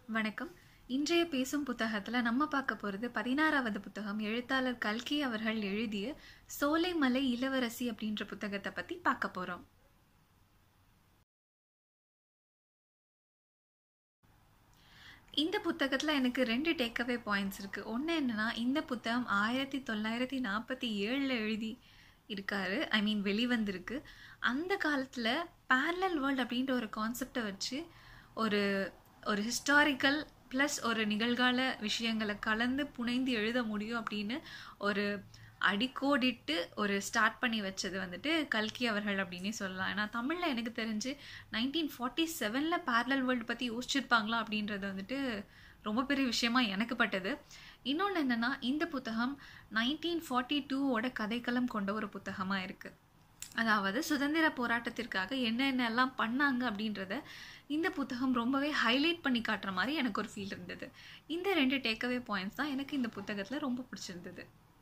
வணக்கம் இன்றைய பேசும் புத்தகத்தில் நம்ம பார்க்க போகிறது பதினாறாவது புத்தகம் எழுத்தாளர் கல்கி அவர்கள் எழுதிய சோலைமலை இளவரசி அப்படின்ற புத்தகத்தை பற்றி பார்க்க போகிறோம் இந்த புத்தகத்தில் எனக்கு ரெண்டு டேக்அவே பாயிண்ட்ஸ் இருக்குது ஒன்று என்னென்னா இந்த புத்தகம் ஆயிரத்தி தொள்ளாயிரத்தி நாற்பத்தி ஏழில் எழுதி இருக்காரு ஐ மீன் வெளிவந்திருக்கு அந்த காலத்தில் பேரலல் வேர்ல்ட் அப்படின்ற ஒரு கான்செப்டை வச்சு ஒரு ஒரு ஹிஸ்டாரிக்கல் ப்ளஸ் ஒரு நிகழ்கால விஷயங்களை கலந்து புனைந்து எழுத முடியும் அப்படின்னு ஒரு அடிக்கோடிட்டு ஒரு ஸ்டார்ட் பண்ணி வச்சது வந்துட்டு கல்கி அவர்கள் அப்படின்னே சொல்லலாம் ஏன்னா தமிழில் எனக்கு தெரிஞ்சு நைன்டீன் ஃபார்ட்டி செவனில் பேரலல் வேர்ல்டு பற்றி யோசிச்சிருப்பாங்களா அப்படின்றது வந்துட்டு ரொம்ப பெரிய விஷயமா எனக்கு பட்டது இன்னொன்று என்னென்னா இந்த புத்தகம் நைன்டீன் ஃபார்ட்டி டூவோட கதைக்களம் கொண்ட ஒரு புத்தகமாக இருக்குது அதாவது சுதந்திர போராட்டத்திற்காக என்னென்னலாம் பண்ணாங்க அப்படின்றத இந்த புத்தகம் ரொம்பவே ஹைலைட் பண்ணி காட்டுற மாதிரி எனக்கு ஒரு ஃபீல் இருந்தது இந்த ரெண்டு டேக்அவே பாயிண்ட்ஸ் தான் எனக்கு இந்த புத்தகத்தில் ரொம்ப பிடிச்சிருந்தது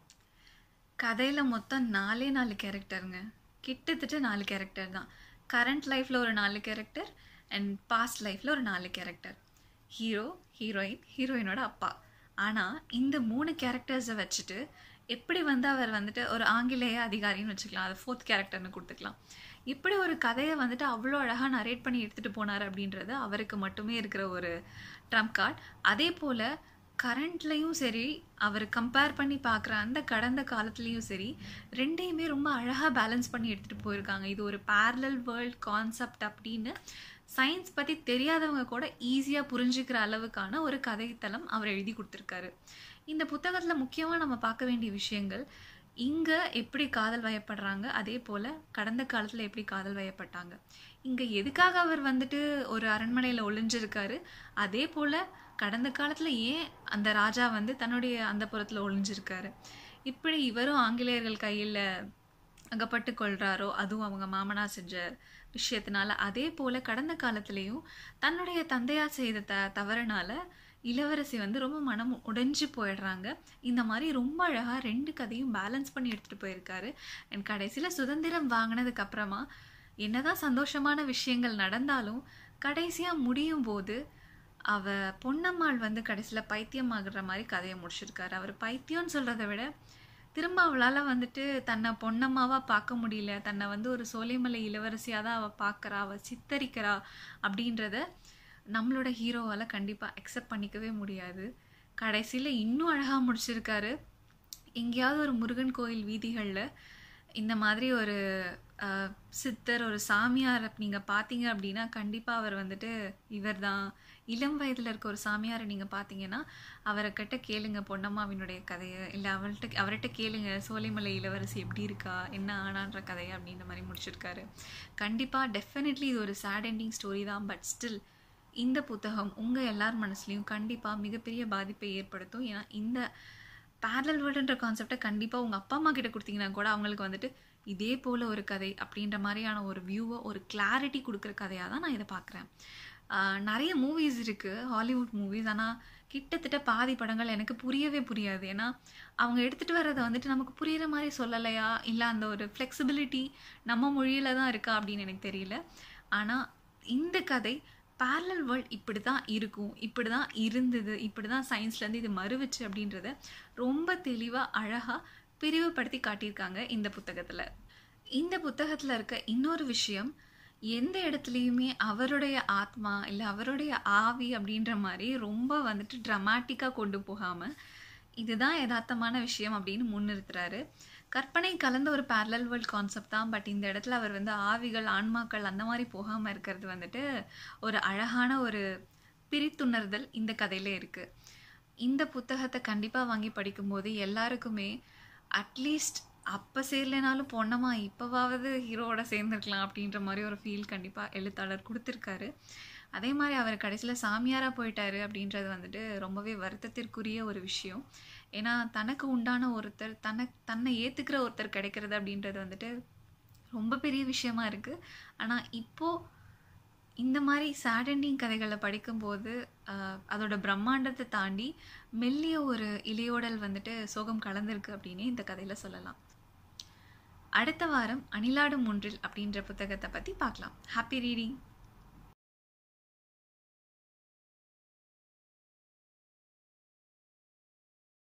கதையில் மொத்தம் நாலே நாலு கேரக்டருங்க கிட்டத்தட்ட நாலு கேரக்டர் தான் கரண்ட் லைஃப்பில் ஒரு நாலு கேரக்டர் அண்ட் பாஸ்ட் லைஃப்பில் ஒரு நாலு கேரக்டர் ஹீரோ ஹீரோயின் ஹீரோயினோட அப்பா ஆனால் இந்த மூணு கேரக்டர்ஸை வச்சுட்டு எப்படி வந்து அவர் வந்துட்டு ஒரு ஆங்கிலேய அதிகாரின்னு வச்சுக்கலாம் அது ஃபோர்த் கேரக்டர்னு கொடுத்துக்கலாம் இப்படி ஒரு கதையை வந்துட்டு அவ்வளோ அழகாக நரேட் பண்ணி எடுத்துகிட்டு போனார் அப்படின்றது அவருக்கு மட்டுமே இருக்கிற ஒரு ட்ரம்ப் கார்டு அதே போல் கரண்ட்லேயும் சரி அவர் கம்பேர் பண்ணி பார்க்குற அந்த கடந்த காலத்துலேயும் சரி ரெண்டையுமே ரொம்ப அழகாக பேலன்ஸ் பண்ணி எடுத்துகிட்டு போயிருக்காங்க இது ஒரு பேரலல் வேர்ல்ட் கான்செப்ட் அப்படின்னு சயின்ஸ் பற்றி தெரியாதவங்க கூட ஈஸியாக புரிஞ்சுக்கிற அளவுக்கான ஒரு கதைத்தளம் அவர் எழுதி கொடுத்துருக்காரு இந்த புத்தகத்தில் முக்கியமாக நம்ம பார்க்க வேண்டிய விஷயங்கள் இங்கே எப்படி காதல் வயப்படுறாங்க அதே போல் கடந்த காலத்தில் எப்படி காதல் வயப்பட்டாங்க இங்கே எதுக்காக அவர் வந்துட்டு ஒரு அரண்மனையில் ஒளிஞ்சிருக்காரு அதே போல் கடந்த காலத்தில் ஏன் அந்த ராஜா வந்து தன்னுடைய அந்த புறத்தில் ஒளிஞ்சிருக்காரு இப்படி இவரும் ஆங்கிலேயர்கள் கையில் அகப்பட்டு கொள்கிறாரோ அதுவும் அவங்க மாமனா செஞ்ச விஷயத்தினால அதே போல் கடந்த காலத்துலேயும் தன்னுடைய தந்தையார் செய்த த தவறுனால இளவரசி வந்து ரொம்ப மனம் உடைஞ்சு போயிடுறாங்க இந்த மாதிரி ரொம்ப அழகாக ரெண்டு கதையும் பேலன்ஸ் பண்ணி எடுத்துகிட்டு போயிருக்காரு அண்ட் கடைசியில் சுதந்திரம் வாங்கினதுக்கு அப்புறமா என்னதான் சந்தோஷமான விஷயங்கள் நடந்தாலும் கடைசியாக முடியும் போது அவ பொன்னம்மாள் வந்து கடைசியில் பைத்தியம் ஆகுற மாதிரி கதையை முடிச்சிருக்காரு அவர் பைத்தியம்னு சொல்கிறத விட திரும்ப அவளால் வந்துட்டு தன்னை பொன்னம்மாவாக பார்க்க முடியல தன்னை வந்து ஒரு சோலைமலை இளவரசியாக தான் அவள் பார்க்குறா அவள் சித்தரிக்கிறா அப்படின்றத நம்மளோட ஹீரோவால் கண்டிப்பாக அக்செப்ட் பண்ணிக்கவே முடியாது கடைசியில் இன்னும் அழகாக முடிச்சிருக்காரு எங்கேயாவது ஒரு முருகன் கோயில் வீதிகளில் இந்த மாதிரி ஒரு சித்தர் ஒரு சாமியார் நீங்கள் பார்த்தீங்க அப்படின்னா கண்டிப்பாக அவர் வந்துட்டு இவர் தான் இளம் வயதில் இருக்க ஒரு சாமியாரை நீங்கள் பார்த்தீங்கன்னா அவரை கிட்ட கேளுங்க பொன்னம்மாவினுடைய கதையை இல்லை அவள்கிட்ட அவர்கிட்ட கேளுங்க சோலைமலை இளவரசி எப்படி இருக்கா என்ன ஆனான்ற கதையை அப்படின்ற மாதிரி முடிச்சிருக்காரு கண்டிப்பாக டெஃபினெட்லி இது ஒரு சேட் எண்டிங் ஸ்டோரி தான் பட் ஸ்டில் இந்த புத்தகம் உங்கள் எல்லார் மனசுலையும் கண்டிப்பாக மிகப்பெரிய பாதிப்பை ஏற்படுத்தும் ஏன்னா இந்த பேரல் வேர்ல்டுன்ற கான்செப்டை கண்டிப்பாக உங்கள் அப்பா அம்மா கிட்ட கொடுத்தீங்கன்னா கூட அவங்களுக்கு வந்துட்டு இதே போல் ஒரு கதை அப்படின்ற மாதிரியான ஒரு வியூவை ஒரு கிளாரிட்டி கொடுக்குற கதையாக தான் நான் இதை பார்க்குறேன் நிறைய மூவிஸ் இருக்குது ஹாலிவுட் மூவிஸ் ஆனால் கிட்டத்தட்ட பாதி படங்கள் எனக்கு புரியவே புரியாது ஏன்னா அவங்க எடுத்துகிட்டு வர்றதை வந்துட்டு நமக்கு புரிகிற மாதிரி சொல்லலையா இல்லை அந்த ஒரு ஃப்ளெக்சிபிலிட்டி நம்ம மொழியில் தான் இருக்கா அப்படின்னு எனக்கு தெரியல ஆனால் இந்த கதை பேரலல் வேர்ல்ட் இப்படி தான் இருக்கும் இப்படி தான் இருந்தது இப்படி தான் சயின்ஸ்லேருந்து இது மறுவிச்சு அப்படின்றத ரொம்ப தெளிவாக அழகாக பிரிவுபடுத்தி காட்டியிருக்காங்க இந்த புத்தகத்தில் இந்த புத்தகத்தில் இருக்க இன்னொரு விஷயம் எந்த இடத்துலையுமே அவருடைய ஆத்மா இல்லை அவருடைய ஆவி அப்படின்ற மாதிரி ரொம்ப வந்துட்டு ட்ரமாட்டிக்காக கொண்டு போகாமல் இதுதான் யதார்த்தமான விஷயம் அப்படின்னு முன்னிறுத்துறாரு கற்பனை கலந்த ஒரு பேரலல் வேர்ல்ட் கான்செப்ட் தான் பட் இந்த இடத்துல அவர் வந்து ஆவிகள் ஆன்மாக்கள் அந்த மாதிரி போகாமல் இருக்கிறது வந்துட்டு ஒரு அழகான ஒரு பிரித்துணர்தல் இந்த கதையில இருக்குது இந்த புத்தகத்தை கண்டிப்பாக வாங்கி படிக்கும்போது எல்லாருக்குமே அட்லீஸ்ட் அப்போ சேரலைனாலும் பொண்ணமா இப்போவாவது ஹீரோவோட சேர்ந்துருக்கலாம் அப்படின்ற மாதிரி ஒரு ஃபீல் கண்டிப்பாக எழுத்தாளர் கொடுத்துருக்காரு அதே மாதிரி அவர் கடைசியில் சாமியாராக போயிட்டாரு அப்படின்றது வந்துட்டு ரொம்பவே வருத்தத்திற்குரிய ஒரு விஷயம் ஏன்னா தனக்கு உண்டான ஒருத்தர் தன்னை தன்னை ஏற்றுக்கிற ஒருத்தர் கிடைக்கிறது அப்படின்றது வந்துட்டு ரொம்ப பெரிய விஷயமா இருக்குது ஆனால் இப்போது இந்த மாதிரி சேடண்டிங் கதைகளை படிக்கும்போது அதோட பிரம்மாண்டத்தை தாண்டி மெல்லிய ஒரு இலையோடல் வந்துட்டு சோகம் கலந்துருக்கு அப்படின்னு இந்த கதையில் சொல்லலாம் அடுத்த வாரம் அணிலாடும் ஒன்றில் அப்படின்ற புத்தகத்தை பற்றி பார்க்கலாம் ஹாப்பி ரீடிங்